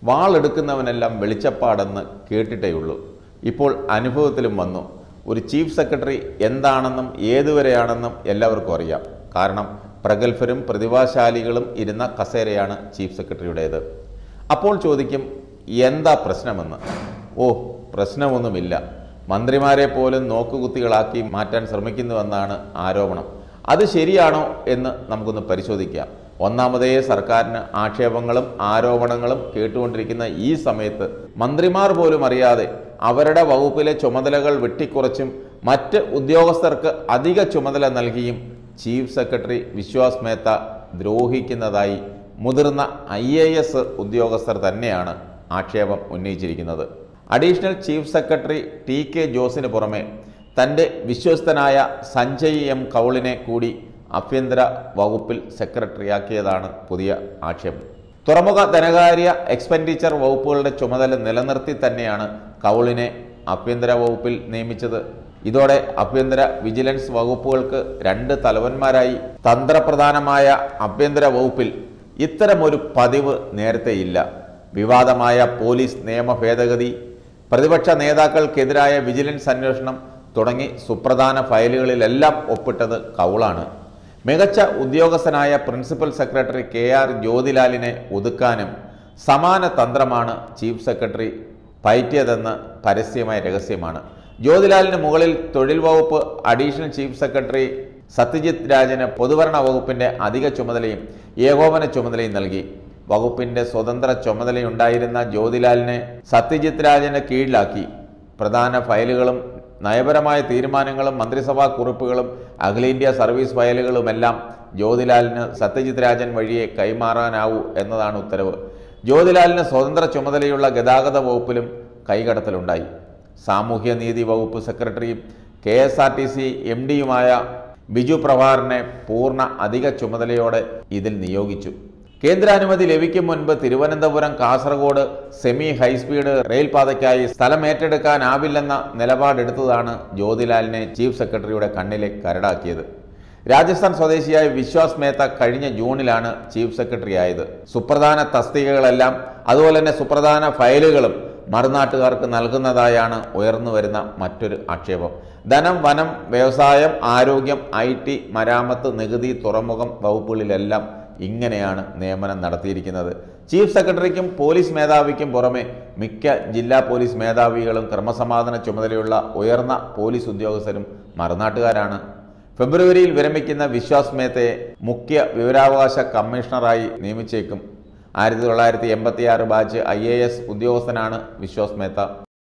വാളെടുക്കുന്നവനെല്ലാം വെളിച്ചപ്പാടെന്ന് കേട്ടിട്ടേയുള്ളൂ ഇപ്പോൾ അനുഭവത്തിലും വന്നു ഒരു ചീഫ് സെക്രട്ടറി എന്താണെന്നും ഏതുവരെയാണെന്നും എല്ലാവർക്കും അറിയാം കാരണം പ്രഗത്ഭരും പ്രതിഭാശാലികളും ഇരുന്ന കസേരയാണ് ചീഫ് സെക്രട്ടറിയുടേത് അപ്പോൾ ചോദിക്കും എന്താ പ്രശ്നമെന്ന് ഓ പ്രശ്നമൊന്നുമില്ല മന്ത്രിമാരെ പോലും നോക്കുകുത്തികളാക്കി മാറ്റാൻ ശ്രമിക്കുന്നുവെന്നാണ് ആരോപണം അത് ശരിയാണോ എന്ന് നമുക്കൊന്ന് പരിശോധിക്കാം ഒന്നാമതേ സർക്കാരിന് ആക്ഷേപങ്ങളും ആരോപണങ്ങളും കേട്ടുകൊണ്ടിരിക്കുന്ന ഈ സമയത്ത് മന്ത്രിമാർ പോലും അറിയാതെ അവരുടെ വകുപ്പിലെ ചുമതലകൾ വെട്ടിക്കുറച്ചും മറ്റ് ഉദ്യോഗസ്ഥർക്ക് അധിക ചുമതല നൽകിയും ചീഫ് സെക്രട്ടറി വിശ്വാസ് മേത്ത ദ്രോഹിക്കുന്നതായി മുതിർന്ന ഐ എ എസ് ഉദ്യോഗസ്ഥർ തന്നെയാണ് ആക്ഷേപം ഉന്നയിച്ചിരിക്കുന്നത് additional chief secretary T K ജോസിന് പുറമെ തൻ്റെ വിശ്വസ്തനായ സഞ്ജയ് എം കൗളിനെ കൂടി ആഭ്യന്തര വകുപ്പിൽ സെക്രട്ടറിയാക്കിയതാണ് പുതിയ ആക്ഷേപം തുറമുഖ ധനകാര്യ എക്സ്പെൻഡിച്ചർ വകുപ്പുകളുടെ ചുമതല നിലനിർത്തി തന്നെയാണ് കൗളിനെ ആഭ്യന്തര വകുപ്പിൽ നിയമിച്ചത് ഇതോടെ ആഭ്യന്തര വിജിലൻസ് വകുപ്പുകൾക്ക് രണ്ട് തലവന്മാരായി തന്ത്രപ്രധാനമായ ആഭ്യന്തര വകുപ്പിൽ ഇത്തരമൊരു പതിവ് നേരത്തെയില്ല വിവാദമായ പോലീസ് നിയമ ഭേദഗതി പ്രതിപക്ഷ നേതാക്കൾക്കെതിരായ വിജിലൻസ് അന്വേഷണം തുടങ്ങി സുപ്രധാന ഫയലുകളിലെല്ലാം ഒപ്പിട്ടത് കൗളാണ് മികച്ച ഉദ്യോഗസ്ഥനായ പ്രിൻസിപ്പൽ സെക്രട്ടറി കെ ആർ ജ്യോതിലാലിനെ ഒതുക്കാനും സമാന തന്ത്രമാണ് ചീഫ് സെക്രട്ടറി പയറ്റിയതെന്ന് പരസ്യമായ രഹസ്യമാണ് ജ്യോതിലാലിന് മുകളിൽ തൊഴിൽ വകുപ്പ് അഡീഷണൽ ചീഫ് സെക്രട്ടറി സത്യജിത് രാജന് പൊതുഭരണ വകുപ്പിന്റെ അധിക ചുമതലയും ഏകോപന ചുമതലയും നൽകി വകുപ്പിന്റെ സ്വതന്ത്ര ചുമതലയുണ്ടായിരുന്ന ജ്യോതിലാലിനെ സത്യജിത് രാജന് കീഴിലാക്കി പ്രധാന ഫയലുകളും നയപരമായ തീരുമാനങ്ങളും മന്ത്രിസഭാ കുറിപ്പുകളും അഖിലേന്ത്യാ സർവീസ് ഫയലുകളുമെല്ലാം ജ്യോതിലാലിന് സത്യജിത് രാജൻ വഴിയെ കൈമാറാനാവൂ എന്നതാണ് ഉത്തരവ് ജ്യോതിലാലിന് സ്വതന്ത്ര ചുമതലയുള്ള ഗതാഗത വകുപ്പിലും കൈകടത്തലുണ്ടായി സാമൂഹ്യനീതി വകുപ്പ് സെക്രട്ടറിയും K S R T C M ഡിയുമായ ബിജു പ്രഭാറിനെ പൂർണ്ണ അധിക ചുമതലയോടെ ഇതിൽ നിയോഗിച്ചു കേന്ദ്രാനുമതി ലഭിക്കും മുൻപ് Thiruvananthapuram Kasaragod semi high speed rail പാതയ്ക്കായി സ്ഥലം ഏറ്റെടുക്കാനാവില്ലെന്ന നിലപാടെടുത്തതാണ് ജ്യോതിലാലിനെ ചീഫ് സെക്രട്ടറിയുടെ കണ്ണിലെ കരടാക്കിയത് രാജസ്ഥാൻ സ്വദേശിയായ വിശ്വാസ് മേത്ത കഴിഞ്ഞ ജൂണിലാണ് ചീഫ് സെക്രട്ടറി ആയത് സുപ്രധാന തസ്തികകളെല്ലാം അതുപോലെ തന്നെ സുപ്രധാന ഫയലുകളും മറുനാട്ടുകാർക്ക് നൽകുന്നതായാണ് ഉയർന്നു വരുന്ന മറ്റൊരു ആക്ഷേപം ധനം വനം വ്യവസായം ആരോഗ്യം ഐ ടി മരാമത്ത് നികുതി തുറമുഖം വകുപ്പുകളിലെല്ലാം ഇങ്ങനെയാണ് നിയമനം നടത്തിയിരിക്കുന്നത് ചീഫ് സെക്രട്ടറിക്കും പോലീസ് മേധാവിക്കും പുറമെ മിക്ക ജില്ലാ പോലീസ് മേധാവികളും ക്രമസമാധാന ചുമതലയുള്ള ഉയർന്ന പോലീസ് ഉദ്യോഗസ്ഥരും മറുനാട്ടുകാരാണ് ഫെബ്രുവരിയിൽ വിരമിക്കുന്ന വിശ്വാസ് മേത്തയെ മുഖ്യ വിവരാവകാശ കമ്മീഷണറായി നിയമിച്ചേക്കും ആയിരത്തി തൊള്ളായിരത്തി എൺപത്തി ആറ് ബാച്ച് ഐ എ എസ് ഉദ്യോഗസ്ഥനാണ് വിശ്വാസ് മേത്ത